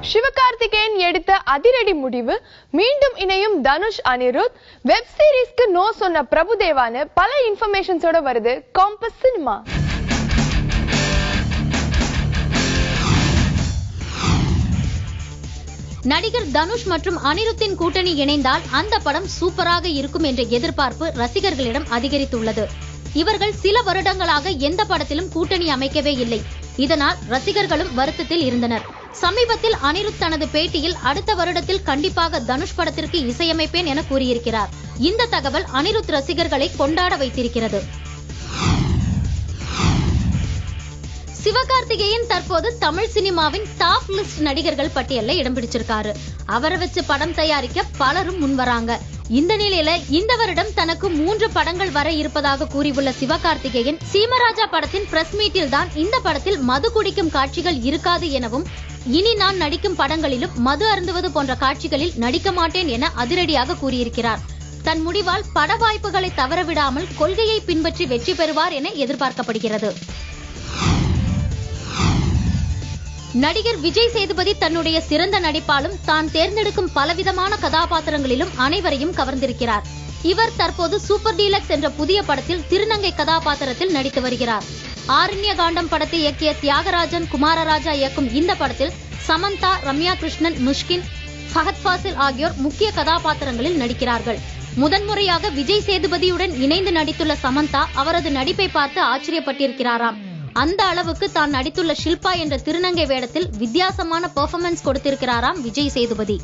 சிவகார்த்திகேயன் எடுத்த அதிரடி முடிவு மீண்டும் இணையும் தனுஷ் அனிருத் வெப் சீரிஸ்க்கு நோ சொன்ன பிரபுதேவான்னு பல இன்ஃபர்மேஷன்ஸோட வருது காம்பஸ் சினிமா நடிகர் தனுஷ் மற்றும் அனிருத்தின் கூட்டணி இணைந்தால் அந்த படம் சூப்பராக இருக்கும் என்ற எதிர்பார்ப்பு ரசிகர்களிடம் அதிகரித்துள்ளது இவர்கள் சில வருடங்களாக எந்த படத்திலும் கூட்டணி அமைக்கவே இல்லை இதனால் ரசிகர்களும் வருத்தத்தில் இருந்தனர் சமீபத்தில் அனிருத் தனது பேட்டியில் அடுத்த வருடத்தில் கண்டிப்பாக தனுஷ் படத்திற்கு இசையமைப்பேன் என கூறியிருக்கிறார் இந்த தகவல் அனிருத் ரசிகர்களை கொண்டாட வைத்திருக்கிறது சிவகார்த்திகேயன் தற்போது தமிழ் சினிமாவின் டாப் லிஸ்ட் நடிகர்கள் பட்டியல்ல இடம் பிடிச்சிருக்காரு அவரை வச்சு படம் தயாரிக்க பலரும் முன்வராங்க இந்த நிலையில இந்த வருடம் தனக்கு மூன்று படங்கள் வர இருப்பதாக கூறியுள்ள சிவகார்த்திகேயன் சீமராஜா படத்தின் பிரஸ் மீட்டில் தான் இந்த படத்தில் மது குடிக்கும் காட்சிகள் இருக்காது எனவும் இனி நான் நடிக்கும் படங்களிலும் மது அருந்துவது போன்ற காட்சிகளில் நடிக்க மாட்டேன் என அதிரடியாக கூறியிருக்கிறார் தன் முடிவால் பட வாய்ப்புகளை தவறவிடாமல் கொள்கையை பின்பற்றி வெற்றி பெறுவார் என எதிர்பார்க்கப்படுகிறது நடிகர் விஜய் சேதுபதி தன்னுடைய சிறந்த நடிப்பாலும் தான் தேர்ந்தெடுக்கும் பலவிதமான கதாபாத்திரங்களிலும் அனைவரையும் கவர்ந்திருக்கிறார் இவர் தற்போது சூப்பர் டீலக்ஸ் என்ற புதிய படத்தில் திருநங்கை கதாபாத்திரத்தில் நடித்து வருகிறார் ஆரண்ய காண்டம் படத்தை இயக்கிய தியாகராஜன் குமாரராஜா இயக்கும் இந்த படத்தில் சமந்தா ரம்யா கிருஷ்ணன் முஷ்கின் ஃபஹத் ஃபாசில் ஆகியோர் முக்கிய கதாபாத்திரங்களில் நடிக்கிறார்கள் முதன்முறையாக விஜய் சேதுபதியுடன் இணைந்து நடித்துள்ள சமந்தா அவரது நடிப்பை பார்த்து ஆச்சரியப்பட்டிருக்கிறாராம் அந்த அளவுக்கு தான் நடித்துள்ள ஷில்பா என்ற திருநங்கை வேடத்தில் வித்தியாசமான பெர்ஃபார்மன்ஸ் கொடுத்திருக்கிறாராம் விஜய் சேதுபதி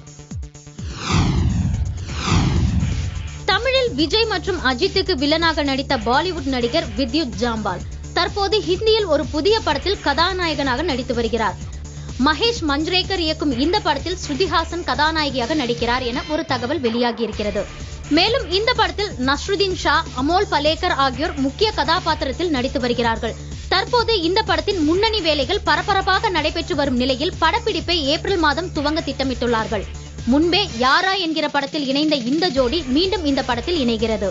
தமிழில் விஜய் மற்றும் அஜித்துக்கு வில்லனாக நடித்த பாலிவுட் நடிகர் வித்யுத் ஜாம்பால் தற்போது ஹிந்தியில் ஒரு புதிய படத்தில் கதாநாயகனாக நடித்து வருகிறார் மகேஷ் மஞ்சுரேக்கர் இயக்கும் இந்த படத்தில் ஸ்ருதிஹாசன் கதாநாயகியாக நடிக்கிறார் என ஒரு தகவல் வெளியாகியிருக்கிறது மேலும் இந்த படத்தில் நஸ்ருதீன் ஷா அமோல் பலேக்கர் ஆகியோர் முக்கிய கதாபாத்திரத்தில் நடித்து வருகிறார்கள் தற்போது இந்த படத்தின் முன்னணி வேலைகள் பரபரப்பாக நடைபெற்று வரும் நிலையில் படப்பிடிப்பை ஏப்ரல் மாதம் துவங்க திட்டமிட்டுள்ளார்கள் முன்பே யாரா என்கிற படத்தில் இணைந்த இந்த ஜோடி மீண்டும் இந்த படத்தில் இணைகிறது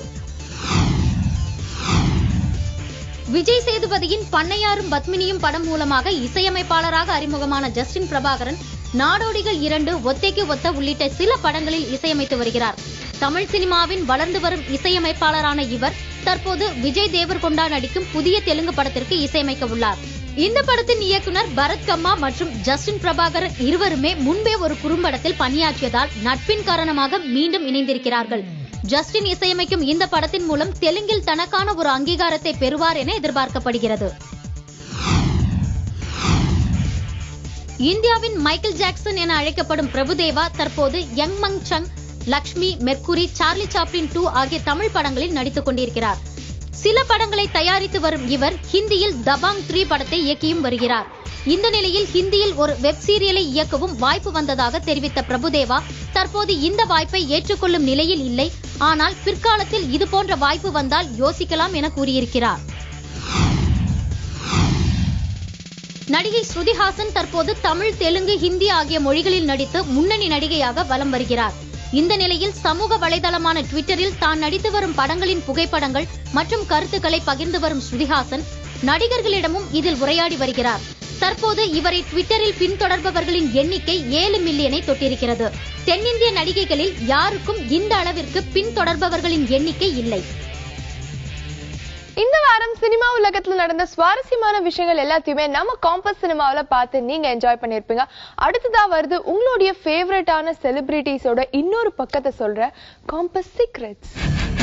விஜய் சேதுபதியின் பண்ணையாரும் பத்மினியும் படம் மூலமாக இசையமைப்பாளராக அறிமுகமான ஜஸ்டின் பிரபாகரன் நாடோடிகள் இரண்டு ஒத்தைக்கு ஒத்த உள்ளிட்ட சில படங்களில் இசையமைத்து வருகிறார் தமிழ் சினிமாவின் வளர்ந்து வரும் இசையமைப்பாளரான இவர் தற்போது விஜய் தேவர்கொண்டா நடிக்கும் புதிய தெலுங்கு படத்திற்கு இசையமைக்க உள்ளார் இந்த படத்தின் இயக்குனர் பரத் கம்மா மற்றும் ஜஸ்டின் பிரபாகரன் இருவருமே முன்பே ஒரு குறும்படத்தில் பணியாற்றியதால் நட்பின் காரணமாக மீண்டும் இணைந்திருக்கிறார்கள் ஜஸ்டின் இசையமைக்கும் இந்த படத்தின் மூலம் தெலுங்கில் தனக்கான ஒரு அங்கீகாரத்தை பெறுவார் என எதிர்பார்க்கப்படுகிறது இந்தியாவின் மைக்கேல் ஜாக்சன் என அழைக்கப்படும் பிரபுதேவா தற்போது Yung Mung Sung Lakshmi Mercury Charlie Chaplin two ஆகிய தமிழ் படங்களில் நடித்துக் கொண்டிருக்கிறார் சில படங்களை தயாரித்து வரும் இவர் ஹிந்தியில் தபாங் த்ரீ படத்தை இயக்கியும் வருகிறார் இந்த நிலையில் ஹிந்தியில் ஒரு வெப் சீரியலை இயக்கவும் வாய்ப்பு வந்ததாக தெரிவித்த பிரபுதேவா தற்போது இந்த வாய்ப்பை ஏற்றுக்கொள்ளும் நிலையில் இல்லை ஆனால் பிற்காலத்தில் இது போன்ற வாய்ப்பு வந்தால் யோசிக்கலாம் என கூறியிருக்கிறார் நடிகை ஸ்ருதிஹாசன் தற்போது தமிழ் தெலுங்கு ஹிந்தி ஆகிய மொழிகளில் நடித்து முன்னணி நடிகையாக வலம் வருகிறார் இந்த நிலையில் சமூக வலைதளமான ட்விட்டரில் தான் நடித்து வரும் படங்களின் புகைப்படங்கள் மற்றும் கருத்துக்களை பகிர்ந்து வரும் ஸ்ருதிஹாசன் நடிகர்களிடமும் இதில் உரையாடி வருகிறார் தற்போது இவரை ட்விட்டரில் பின்தொடர்பவர்களின் எண்ணிக்கை ஏழு மில்லியனை தொட்டிருக்கிறது தென்னிந்திய நடிகைகளில் யாருக்கும் இந்த அளவிற்கு பின்தொடர்பவர்களின் எண்ணிக்கை இல்லை இந்த வாரம் சினிமா உலகத்துல நடந்த சுவாரஸ்யமான விஷயங்கள் எல்லாத்தையுமே நம்ம காம்பஸ் சினிமாவில் பார்த்து நீங்க என்ஜாய் பண்ணிருப்பீங்க அடுத்ததா வருது உங்களுடைய ஃபேவரட்டான செலிபிரிட்டிஸோட இன்னொரு பக்கத்தை சொல்ற காம்பஸ் சீக்ரெட்ஸ்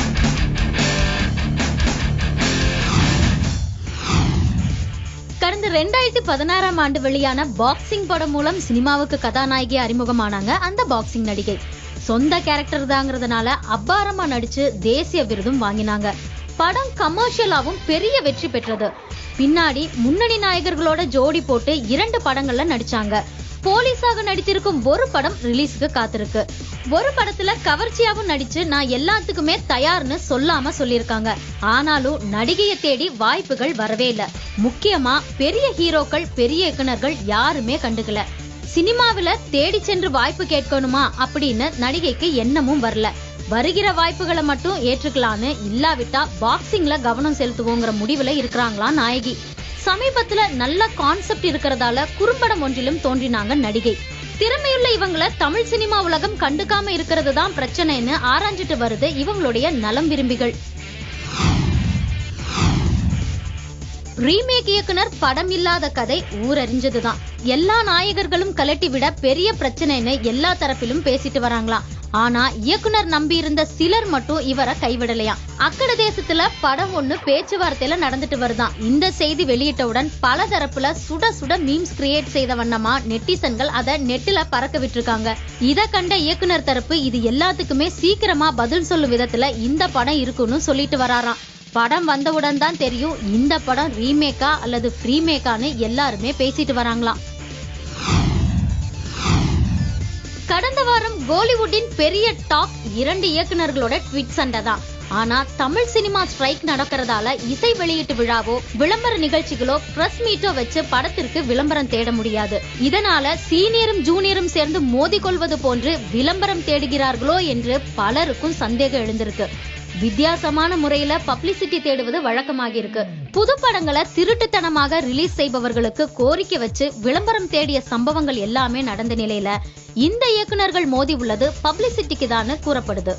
கடந்த ரெண்டாயிரத்தி பதினாறாம் ஆண்டு வெளியான பாக்ஸிங் படம் மூலம் சினிமாவுக்கு கதாநாயகி அறிமுகமானாங்க அந்த பாக்ஸிங் நடிகை சொந்த கேரக்டர் தாங்கிறதுனால அப்பாரமா நடிச்சு தேசிய விருதும் வாங்கினாங்க படம் கமர்ஷியலாவும் பெரிய வெற்றி பெற்றது பின்னாடி முன்னணி நாயகர்களோட ஜோடி போட்டு இரண்டு படங்கள்ல நடிச்சாங்க போலீஸாக நடித்திருக்கும் ஒரு படம் ரிலீஸ்க்கு காத்திருக்கு ஒரு படத்துல கவர்ச்சியாவும் நடிச்சு நான் எல்லாத்துக்குமே தயார்னு சொல்லாம சொல்லியிருக்காங்க ஆனாலும் நடிகையை தேடி வாய்ப்புகள் வரவே இல்ல முக்கியமா பெரிய ஹீரோக்கள் பெரிய இயக்குனர்கள் யாருமே கண்டுக்கல சினிமாவுல தேடி சென்று வாய்ப்பு கேட்கணுமா அப்படின்னு நடிகைக்கு எண்ணமும் வரல வருகிற வாய்ப்புகளை மட்டும் ஏற்றுக்கலான்னு இல்லாவிட்டா பாக்ஸிங்ல கவனம் செலுத்துவோங்கிற முடிவுல இருக்கிறாங்களா நாயகி சமீபத்துல நல்ல கான்செப்ட் இருக்கிறதால குறும்படம் ஒன்றிலும் தோன்றினாங்க நடிகை திறமையுள்ள இவங்கள தமிழ் சினிமா உலகம் கண்டுக்காம இருக்கிறது தான் பிரச்சனைன்னு ஆராய்ஞ்சிட்டு வருது இவங்களுடைய நலம் விரும்பிகள் ரீமேக் இயக்குனர் படம் இல்லாத கதை ஊரறிஞ்சதுதான் எல்லா நாயகர்களும் கலட்டி விட பெரிய பிரச்சனைன்னு எல்லா தரப்பிலும் பேசிட்டு வராங்களாம் ஆனா இயக்குனர் நம்பி இருந்த சிலர் மட்டும் இவரை கைவிடலையாம் அக்கட தேசத்துல படம் ஒண்ணு பேச்சுவார்த்தையில நடந்துட்டு வருதாம் இந்த செய்தி வெளியிட்டவுடன் பல தரப்புல சுட சுட மீம்ஸ் கிரியேட் செய்த வண்ணமா நெட்டிசன்கள் அத நெட்டில பறக்க விட்டுருக்காங்க இத கண்ட இயக்குனர் தரப்பு இது எல்லாத்துக்குமே சீக்கிரமா பதில் சொல்லும் விதத்துல இந்த படம் இருக்குன்னு சொல்லிட்டு வராராம் படம் வந்தவுடன் தான் தெரியும் இந்த படம் ரீமேக்கா அல்லது ஃப்ரீமேக்கான்னு எல்லாருமே பேசிட்டு வராங்களாம் கடந்த வாரம் கோலிவுட்டின் பெரிய டாக் இரண்டு இயக்குனர்களோட ட்விட் சண்டை தான் ஆனா தமிழ் சினிமா ஸ்ட்ரைக் நடக்கிறதால இசை வெளியீட்டு விழாவோ விளம்பர நிகழ்ச்சிகளோ பிரஸ் மீட்டோ வச்சு படத்திற்கு விளம்பரம் தேட முடியாது இதனால சீனியரும் ஜூனியரும் சேர்ந்து மோதிக்கொள்வது போன்று விளம்பரம் தேடுகிறார்களோ என்று பலருக்கும் சந்தேகம் எழுந்திருக்கு வித்தியாசமான முறையில பப்ளிசிட்டி தேடுவது வழக்கமாகி இருக்கு புது படங்களை திருட்டுத்தனமாக ரிலீஸ் செய்பவர்களுக்கு கோரிக்கை வச்சு விளம்பரம் தேடிய சம்பவங்கள் எல்லாமே நடந்த நிலையில இந்த இயக்குனர்கள் மோதி உள்ளது பப்ளிசிட்டிக்கு தான் கூறப்படுது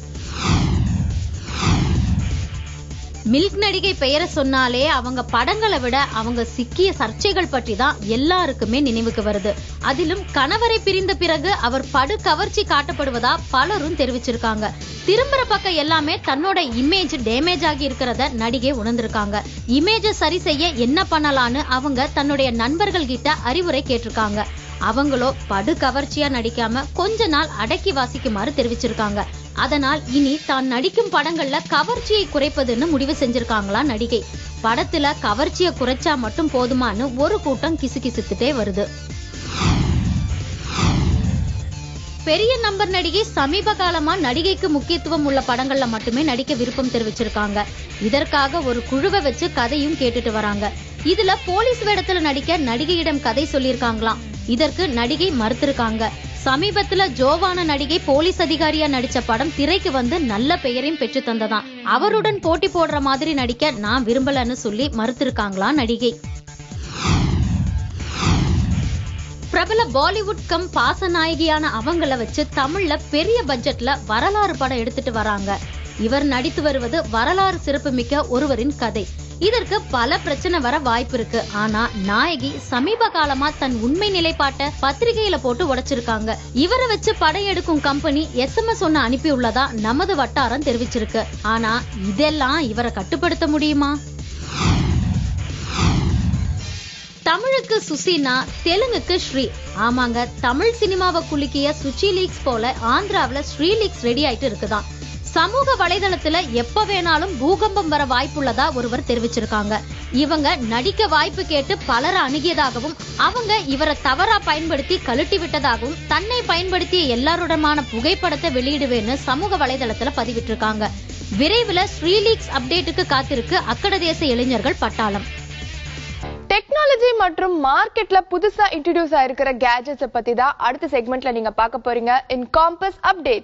மில்க் நடிகை பெயரை சொன்னாலே அவங்க படங்களை விட அவங்க சிக்கிய சர்ச்சைகள் பற்றி தான் எல்லாருக்குமே நினைவுக்கு வருது அதிலும் கணவரை பிரிந்த பிறகு அவர் படு கவர்ச்சி காட்டப்படுவதா பலரும் தெரிவிச்சிருக்காங்க திரும்புற பக்கம் எல்லாமே தன்னோட இமேஜ் டேமேஜ் ஆகி இருக்கிறத நடிகை உணர்ந்திருக்காங்க இமேஜ சரி செய்ய என்ன பண்ணலான்னு அவங்க தன்னுடைய நண்பர்கள் கிட்ட அறிவுரை கேட்டிருக்காங்க அவங்களோ படு கவர்ச்சியா நடிக்காம கொஞ்ச நாள் அடக்கி வாசிக்குமாறு தெரிவிச்சிருக்காங்க அதனால் இனி தான் நடிக்கும் படங்கள்ல கவர்ச்சியை குறைப்பதுன்னு முடிவு செஞ்சிருக்காங்களா நடிகை படத்துல கவர்ச்சியை குறைச்சா மட்டும் போதுமான்னு ஒரு கூட்டம் கிசுகிசுத்துட்டே வருது பெரிய நம்பர் நடிகை சமீப காலமா நடிகைக்கு முக்கியத்துவம் உள்ள படங்கள்ல மட்டுமே நடிக்க விருப்பம் தெரிவிச்சிருக்காங்க இதற்காக ஒரு குழுவை வச்சு கதையும் கேட்டுட்டு வராங்க இதுல போலீஸ் வேடத்துல நடிக்க நடிகையிடம் கதை சொல்லியிருக்காங்களாம் இதற்கு நடிகை மறுத்திருக்காங்க சமீபத்துல ஜோவான நடிகை போலீஸ் அதிகாரியா நடிச்ச படம் திரைக்கு வந்து நல்ல பெயரையும் பெற்று தந்ததாம் அவருடன் போட்டி போடுற மாதிரி நடிக்க நான் விரும்பலன்னு சொல்லி மறுத்திருக்காங்களா நடிகை பிரபல பாலிவுட் கம் பாசநாயகியான அவங்கள வச்சு தமிழ்ல பெரிய பட்ஜெட்ல வரலாறு படம் எடுத்துட்டு வராங்க இவர் நடித்து வருவது வரலாறு சிறப்புமிக்க ஒருவரின் கதை இதற்கு பல பிரச்சனை வர வாய்ப்பு இருக்கு ஆனா நாயகி சமீப காலமா தன் உண்மை நிலைப்பாட்ட பத்திரிகையில போட்டு உடைச்சிருக்காங்க இவரை வச்சு படம் எடுக்கும் கம்பெனி எஸ்எம்எஸ் ஒன்னு அனுப்பியுள்ளதா நமது வட்டாரம் தெரிவிச்சிருக்கு ஆனா இதெல்லாம் இவரை கட்டுப்படுத்த முடியுமா தமிழுக்கு சுசினா தெலுங்குக்கு ஸ்ரீ ஆமாங்க தமிழ் சினிமாவை குலுக்கிய சுச்சி லீக்ஸ் போல ஆந்திராவுல ஸ்ரீ லீக்ஸ் ரெடி ஆயிட்டு இருக்குதாம் சமூக வலைதளத்துல எப்ப வேணாலும் பூகம்பம் வர வாய்ப்புள்ளதா ஒருவர் தெரிவிச்சிருக்காங்க இவங்க நடிக்க வாய்ப்பு கேட்டு பலரை அணுகியதாகவும் அவங்க இவரை தவறா பயன்படுத்தி கழட்டி விட்டதாகவும் தன்னை பயன்படுத்திய எல்லாருடமான புகைப்படத்தை வெளியிடுவேன்னு சமூக வலைதளத்துல பதிவிட்டிருக்காங்க விரைவில் ஸ்ரீலீக்ஸ் அப்டேட்டுக்கு காத்திருக்கு அக்கடதேச இளைஞர்கள் பட்டாளம் டெக்னாலஜி மற்றும் மார்க்கெட்ல புதுசா இன்ட்ரடியூஸ் ஆயிருக்கிற கேஜெட்ஸை பத்தி தான் அடுத்த செக்மெண்ட்ல நீங்க பார்க்க போறீங்க இன் காம்பஸ் அப்டேட்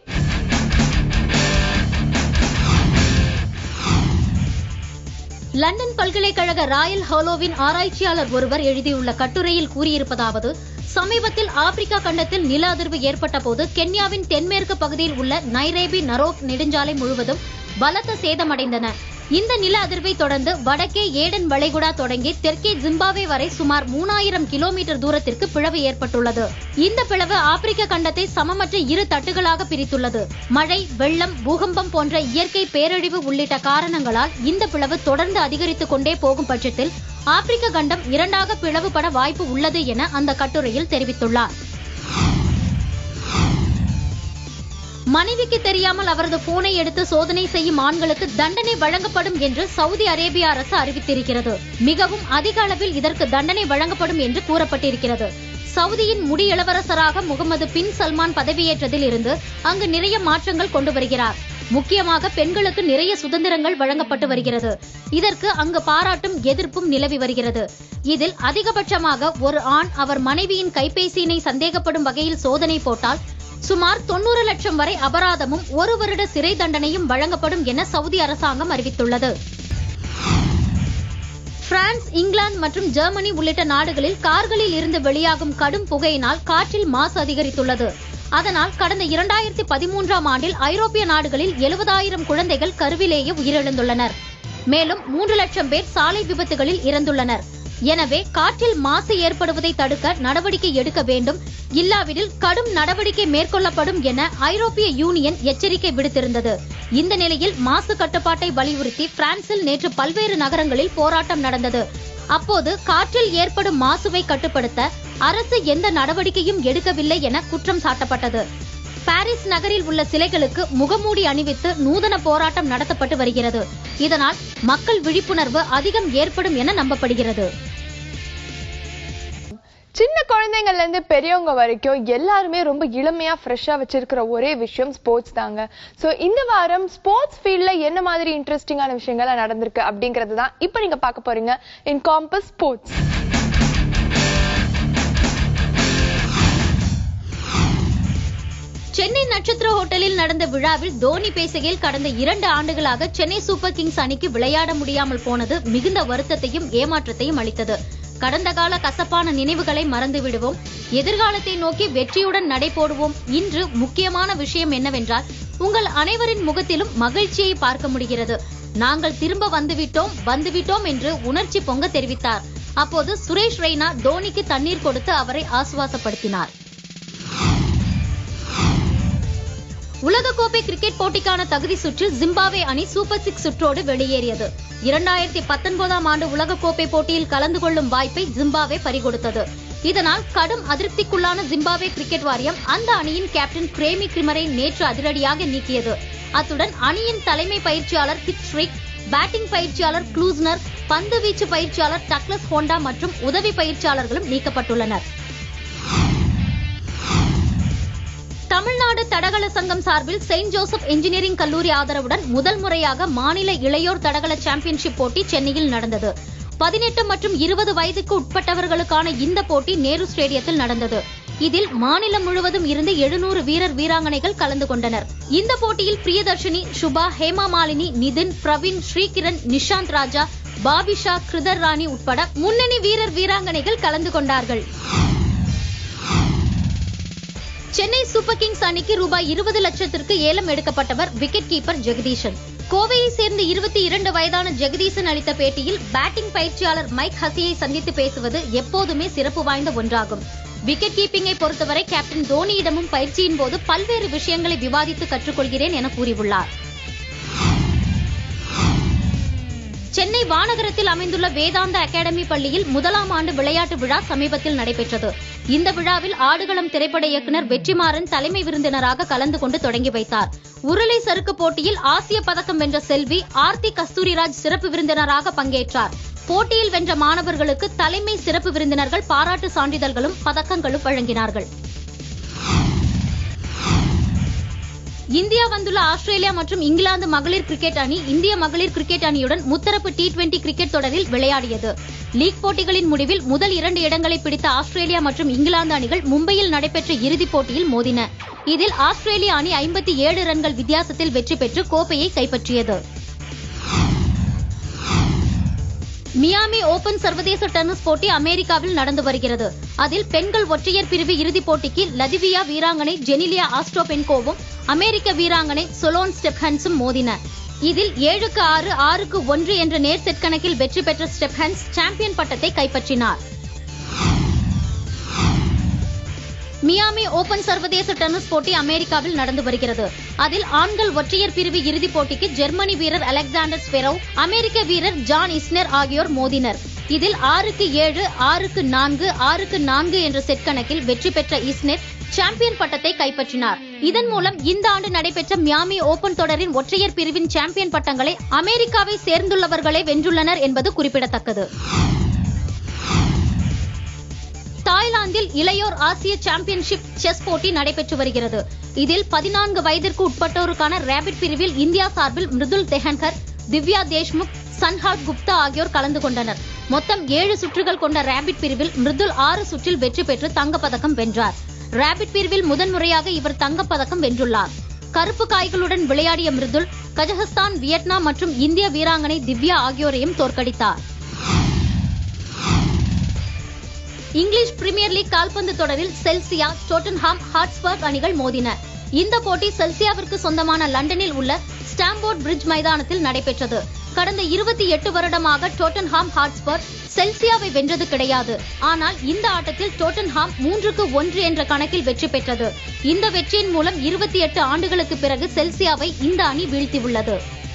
லண்டன் பல்கலைக்கழக ராயல் ஹாலோவின் ஆராய்ச்சியாளர் ஒருவர் எழுதியுள்ள கட்டுரையில் கூறியிருப்பதாவது சமீபத்தில் ஆப்பிரிக்கா கண்டத்தில் நில அதிர்வு ஏற்பட்ட போது கென்யாவின் தென்மேற்கு பகுதியில் உள்ள நைரேபி நரோக் நெடுஞ்சாலை முழுவதும் பலத்த சேதமடைந்தன இந்த நில அதிர்வை தொடர்ந்து வடக்கே ஏடன் வளைகுடா தொடங்கி தெற்கே ஜிம்பாவே வரை சுமார் மூணாயிரம் கிலோமீட்டர் தூரத்திற்கு பிளவு ஏற்பட்டுள்ளது இந்த பிளவு ஆப்பிரிக்க கண்டத்தை சமமற்ற இரு தட்டுகளாக பிரித்துள்ளது மழை வெள்ளம் பூகம்பம் போன்ற இயற்கை பேரழிவு உள்ளிட்ட காரணங்களால் இந்த பிளவு தொடர்ந்து அதிகரித்துக் கொண்டே போகும் பட்சத்தில் ஆப்பிரிக்க கண்டம் இரண்டாக பிளவுபட வாய்ப்பு உள்ளது என அந்த கட்டுரையில் தெரிவித்துள்ளார் மனைவிக்கு தெரியாமல் அவரது போனை எடுத்து சோதனை செய்யும் ஆண்களுக்கு தண்டனை வழங்கப்படும் என்று சவுதி அரேபிய அரசு அறிவித்திருக்கிறது மிகவும் அதிக அளவில் இதற்கு தண்டனை வழங்கப்படும் என்று கூறப்பட்டிருக்கிறது சவுதியின் முடி இளவரசராக முகமது பின் சல்மான் பதவியேற்றதில் இருந்து அங்கு நிறைய மாற்றங்கள் கொண்டு வருகிறார் முக்கியமாக பெண்களுக்கு நிறைய சுதந்திரங்கள் வழங்கப்பட்டு வருகிறது இதற்கு அங்கு பாராட்டும் எதிர்ப்பும் நிலவி வருகிறது இதில் அதிகபட்சமாக ஒரு ஆண் அவர் மனைவியின் கைபேசியினை சந்தேகப்படும் வகையில் சோதனை போட்டால் சுமார் தொண்ணூறு லட்சம் வரை அபராதமும் ஒரு வருட சிறை தண்டனையும் வழங்கப்படும் என சவுதி அரசாங்கம் அறிவித்துள்ளது பிரான்ஸ் இங்கிலாந்து மற்றும் ஜெர்மனி உள்ளிட்ட நாடுகளில் கார்களில் இருந்து வெளியாகும் கடும் புகையினால் காற்றில் மாசு அதிகரித்துள்ளது அதனால் கடந்த இரண்டாயிரத்தி பதிமூன்றாம் ஆண்டில் ஐரோப்பிய நாடுகளில் எழுபதாயிரம் குழந்தைகள் கருவிலேயே உயிரிழந்துள்ளனர் மேலும் மூன்று லட்சம் பேர் சாலை விபத்துகளில் இறந்துள்ளனர் எனவே காற்றில் மாசு ஏற்படுவதை தடுக்க நடவடிக்கை எடுக்க வேண்டும் இல்லாவிடில் கடும் நடவடிக்கை மேற்கொள்ளப்படும் என ஐரோப்பிய யூனியன் எச்சரிக்கை விடுத்திருந்தது இந்த நிலையில் மாசு கட்டுப்பாட்டை வலியுறுத்தி பிரான்சில் நேற்று பல்வேறு நகரங்களில் போராட்டம் நடந்தது அப்போது காற்றில் ஏற்படும் மாசுவை கட்டுப்படுத்த அரசு எந்த நடவடிக்கையும் எடுக்கவில்லை என குற்றம் சாட்டப்பட்டது பாரிஸ் நகரில் உள்ள சிலைகளுக்கு முகமூடி அணிவித்து நூதன போராட்டம் நடத்தப்பட்டு வருகிறது இதனால் மக்கள் விழிப்புணர்வு அதிகம் ஏற்படும் என நம்பப்படுகிறது சின்ன குழந்தைங்கள்ல இருந்து பெரியவங்க வரைக்கும் எல்லாருமே ரொம்ப இளமையா ஃப்ரெஷ்ஷா வச்சிருக்கிற ஒரே விஷயம் ஸ்போர்ட்ஸ் தாங்க சோ இந்த வாரம் ஸ்போர்ட்ஸ் ஃபீல்ட்ல என்ன மாதிரி இன்ட்ரெஸ்டிங்கான விஷயங்கள்லாம் நடந்திருக்கு அப்படிங்கறது தான் இப்போ நீங்க பார்க்க போறீங்க இன் காம்பஸ் ஸ்போர்ட்ஸ் சென்னை நட்சத்திர ஹோட்டலில் நடந்த விழாவில் தோனி பேசுகையில் கடந்த இரண்டு ஆண்டுகளாக சென்னை சூப்பர் கிங்ஸ் அணிக்கு விளையாட முடியாமல் போனது மிகுந்த வருத்தத்தையும் ஏமாற்றத்தையும் அளித்தது கடந்த கால கசப்பான நினைவுகளை மறந்து விடுவோம் எதிர்காலத்தை நோக்கி வெற்றியுடன் நடைபோடுவோம் இன்று முக்கியமான விஷயம் என்னவென்றால் உங்கள் அனைவரின் முகத்திலும் மகிழ்ச்சியை பார்க்க முடிகிறது நாங்கள் திரும்ப வந்துவிட்டோம் வந்துவிட்டோம் என்று உணர்ச்சி பொங்க தெரிவித்தார் அப்போது சுரேஷ் ரெய்னா தோனிக்கு தண்ணீர் கொடுத்து அவரை ஆசுவாசப்படுத்தினார் உலகக்கோப்பை கிரிக்கெட் போட்டிக்கான தகுதி சுற்று ஜிம்பாவே அணி சூப்பர் சிக்ஸ் சுற்றோடு வெளியேறியது இரண்டாயிரத்தி பத்தொன்பதாம் ஆண்டு உலகக்கோப்பை போட்டியில் கலந்து கொள்ளும் வாய்ப்பை ஜிம்பாவே பறிகொடுத்தது இதனால் கடும் அதிருப்திக்குள்ளான ஜிம்பாவே கிரிக்கெட் வாரியம் அந்த அணியின் கேப்டன் கிரேமி கிரிமரை நேற்று அதிரடியாக நீக்கியது அத்துடன் அணியின் தலைமை பயிற்சியாளர் கிட்ஸ்ரிக் பேட்டிங் பயிற்சியாளர் க்ளூஸ்னர் பந்து வீச்சு பயிற்சியாளர் டக்ளஸ் ஹோண்டா மற்றும் உதவி பயிற்சியாளர்களும் நீக்கப்பட்டுள்ளனர் தமிழ்நாடு தடகள சங்கம் சார்பில் செயின்ட் ஜோசப் இன்ஜினியரிங் கல்லூரி ஆதரவுடன் முதல் முறையாக மாநில இளையோர் தடகள சாம்பியன்ஷிப் போட்டி சென்னையில் நடந்தது பதினெட்டு மற்றும் இருபது வயதுக்கு உட்பட்டவர்களுக்கான இந்த போட்டி நேரு ஸ்டேடியத்தில் நடந்தது இதில் மாநிலம் முழுவதும் இருந்து எழுநூறு வீரர் வீராங்கனைகள் கலந்து கொண்டனர் இந்த போட்டியில் பிரியதர்ஷினி சுபா ஹேமா மாலினி நிதின் பிரவீன் ஸ்ரீகிரண் நிஷாந்த் ராஜா பாபிஷா கிருதர் ராணி உட்பட முன்னணி வீரர் வீராங்கனைகள் கலந்து கொண்டார்கள் சென்னை சூப்பர் கிங்ஸ் அணிக்கு ரூபாய் இருபது லட்சத்திற்கு ஏலம் எடுக்கப்பட்டவர் விக்கெட் கீப்பர் ஜெகதீஷன் கோவையை சேர்ந்த இருபத்தி இரண்டு வயதான ஜெகதீசன் அளித்த பேட்டியில் பேட்டிங் பயிற்சியாளர் மைக் ஹசியை சந்தித்து பேசுவது எப்போதுமே சிறப்பு வாய்ந்த ஒன்றாகும் விக்கெட் கீப்பிங்கை பொறுத்தவரை கேப்டன் தோனியிடமும் பயிற்சியின் போது பல்வேறு விஷயங்களை விவாதித்து கற்றுக்கொள்கிறேன் என கூறியுள்ளார் சென்னை வானகரத்தில் அமைந்துள்ள வேதாந்த அகாடமி பள்ளியில் முதலாம் ஆண்டு விளையாட்டு விழா சமீபத்தில் நடைபெற்றது இந்த விழாவில் ஆடுகளம் திரைப்பட இயக்குனர் வெற்றிமாறன் தலைமை விருந்தினராக கலந்து கொண்டு தொடங்கி வைத்தார் உருளை சறுக்கு போட்டியில் ஆசிய பதக்கம் வென்ற செல்வி ஆர்த்தி கஸ்தூரிராஜ் சிறப்பு விருந்தினராக பங்கேற்றார் போட்டியில் வென்ற மாணவர்களுக்கு தலைமை சிறப்பு விருந்தினர்கள் பாராட்டு சான்றிதழ்களும் பதக்கங்களும் வழங்கினார்கள் இந்தியா வந்துள்ள ஆஸ்திரேலியா மற்றும் இங்கிலாந்து மகளிர் கிரிக்கெட் அணி இந்திய மகளிர் கிரிக்கெட் அணியுடன் முத்தரப்பு டி டுவெண்டி கிரிக்கெட் தொடரில் விளையாடியது லீக் போட்டிகளின் முடிவில் முதல் இரண்டு இடங்களை பிடித்த ஆஸ்திரேலியா மற்றும் இங்கிலாந்து அணிகள் மும்பையில் நடைபெற்ற இறுதிப் போட்டியில் மோதின இதில் ஆஸ்திரேலிய அணி ஐம்பத்தி ஏழு ரன்கள் வித்தியாசத்தில் வெற்றி பெற்று கோப்பையை கைப்பற்றியது மியாமி ஓபன் சர்வதேச டென்னிஸ் போட்டி அமெரிக்காவில் நடந்து வருகிறது அதில் பெண்கள் ஒற்றையர் பிரிவு இறுதிப் போட்டிக்கு லதிவியா வீராங்கனை ஜெனிலியா ஆஸ்ட்ரோபென்கோவும் அமெரிக்க வீராங்கனை சொலோன் ஸ்டெப்ஹன்ஸும் மோதின இதில் ஏழுக்கு ஆறு ஆறுக்கு ஒன்று என்ற நேர் செட் கணக்கில் வெற்றி பெற்ற ஸ்டெப்ஹன்ஸ் சாம்பியன் பட்டத்தை கைப்பற்றினார் மியாமி ஓபன் சர்வதேச டென்னிஸ் போட்டி அமெரிக்காவில் நடந்து வருகிறது அதில் ஆண்கள் ஒற்றையர் பிரிவு இறுதிப் போட்டிக்கு ஜெர்மனி வீரர் அலெக்சாண்டர் ஸ்பெரோவ் அமெரிக்க வீரர் ஜான் இஸ்னர் ஆகியோர் மோதினர் இதில் ஆறுக்கு ஏழு ஆறுக்கு நான்கு ஆறுக்கு நான்கு என்ற செட் கணக்கில் வெற்றி பெற்ற இஸ்னர் சாம்பியன் பட்டத்தை கைப்பற்றினார் இதன் மூலம் இந்த ஆண்டு நடைபெற்ற மியாமி ஓபன் தொடரின் ஒற்றையர் பிரிவின் சாம்பியன் பட்டங்களை அமெரிக்காவை சேர்ந்துள்ளவர்களே வென்றுள்ளனர் என்பது குறிப்பிடத்தக்கது தாய்லாந்தில் இளையோர் ஆசிய சாம்பியன்ஷிப் செஸ் போட்டி நடைபெற்று வருகிறது இதில் பதினான்கு வயதிற்கு உட்பட்டோருக்கான ரேபிட் பிரிவில் இந்தியா சார்பில் மிருதுல் தெஹன்கர் திவ்யா தேஷ்முக் சன்ஹால் குப்தா ஆகியோர் கலந்து கொண்டனர் மொத்தம் ஏழு சுற்றுகள் கொண்ட ரேபிட் பிரிவில் மிருதுல் ஆறு சுற்றில் வெற்றி பெற்று தங்கப்பதக்கம் வென்றார் ரேபிட் பிரிவில் முதன்முறையாக இவர் தங்கப்பதக்கம் வென்றுள்ளார் கருப்பு காய்களுடன் விளையாடிய மிருதுல் கஜகஸ்தான் வியட்நாம் மற்றும் இந்திய வீராங்கனை திவ்யா ஆகியோரையும் தோற்கடித்தார் இங்கிலீஷ் பிரீமியர் லீக் கால்பந்து தொடரில் செல்சியா டோட்டன்ஹாம் ஹாட்ஸ்பர்க் அணிகள் மோதின இந்த போட்டி செல்சியாவிற்கு சொந்தமான லண்டனில் உள்ள ஸ்டாம்போர்ட் பிரிட்ஜ் மைதானத்தில் நடைபெற்றது கடந்த இருபத்தி எட்டு வருடமாக டோட்டன்ஹாம் ஹாட்ஸ்பர் செல்சியாவை வென்றது கிடையாது ஆனால் இந்த ஆட்டத்தில் டோட்டன்ஹாம் மூன்றுக்கு ஒன்று என்ற கணக்கில் வெற்றி பெற்றது இந்த வெற்றியின் மூலம் இருபத்தி எட்டு ஆண்டுகளுக்கு பிறகு செல்சியாவை இந்த அணி வீழ்த்தியுள்ளது